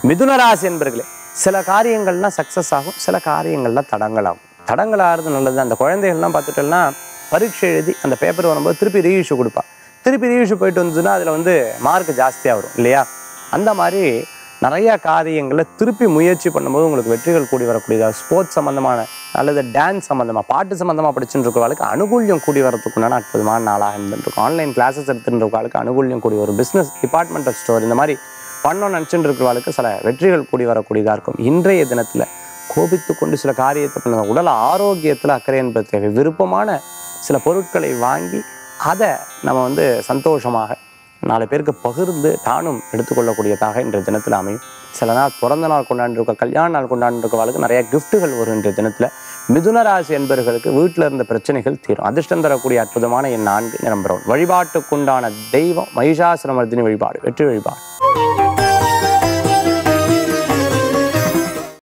மிதுன ராசி என்பர்களே சில காரியங்கள்லாம் சக்ஸஸ் ஆகும் சில காரியங்கள்லாம் தடங்களாகும் தடங்கள் ஆகிறது நல்லது அந்த குழந்தைகள்லாம் பார்த்துட்டோம்னா பரீட்சை எழுதி அந்த பேப்பர் வரும்போது திருப்பி ரீஇஷ்யூ கொடுப்பா திருப்பி ரீஇஷ்யூ போயிட்டு வந்ததுன்னா அதில் வந்து மார்க் ஜாஸ்தியாக வரும் இல்லையா அந்த மாதிரி நிறைய காரியங்களை திருப்பி முயற்சி பண்ணும்போது உங்களுக்கு வெற்றிகள் கூடி வரக்கூடியதாக ஸ்போர்ட்ஸ் சம்மந்தமான அல்லது டான்ஸ் சம்மந்தமாக பாட்டு சம்மந்தமாக படிச்சுட்டு இருக்கிறவங்களுக்கு அனுகூல்யம் கூடி வரதுக்குண்டான அற்புதமான நாளாக இருந்துருக்கும் ஆன்லைன் கிளாஸஸ் எடுத்துட்டு இருக்கிறவங்களுக்கு அனுகூல்யம் கூடி வரும் பிஸ்னஸ் டிபார்ட்மெண்டல் ஸ்டோர் இந்த மாதிரி பண்ணணும்னு நினச்சிட்டு இருக்கிறவங்களுக்கு சில வெற்றிகள் கூடி வரக்கூடியதாக இருக்கும் இன்றைய தினத்தில் கோபித்து கொண்டு சில காரியத்தை பண்ண உடல் ஆரோக்கியத்தில் அக்கறை என்பது தேவை விருப்பமான சில பொருட்களை வாங்கி அதை நம்ம வந்து சந்தோஷமாக நாலு பேருக்கு பகிர்ந்து தானும் எடுத்துக்கொள்ளக்கூடியதாக இன்றைய தினத்தில் அமையும் சில நாள் பிறந்த நாள் கொண்டாண்டிருக்க கல்யாண நாள் கொண்டாண்டிருக்கவளுக்கு நிறைய கிஃப்ட்டுகள் வரும் இன்றைய தினத்தில் மிதுன ராசி என்பவர்களுக்கு வீட்டில் இருந்த பிரச்சனைகள் தீரும் அதிர்ஷ்டம் தரக்கூடிய அற்புதமான என் நான்கு நிரம்புறோம் வழிபாட்டுக்குண்டான தெய்வம் மகிஷாசுரமர்தினி வழிபாடு வெற்றி வழிபாடு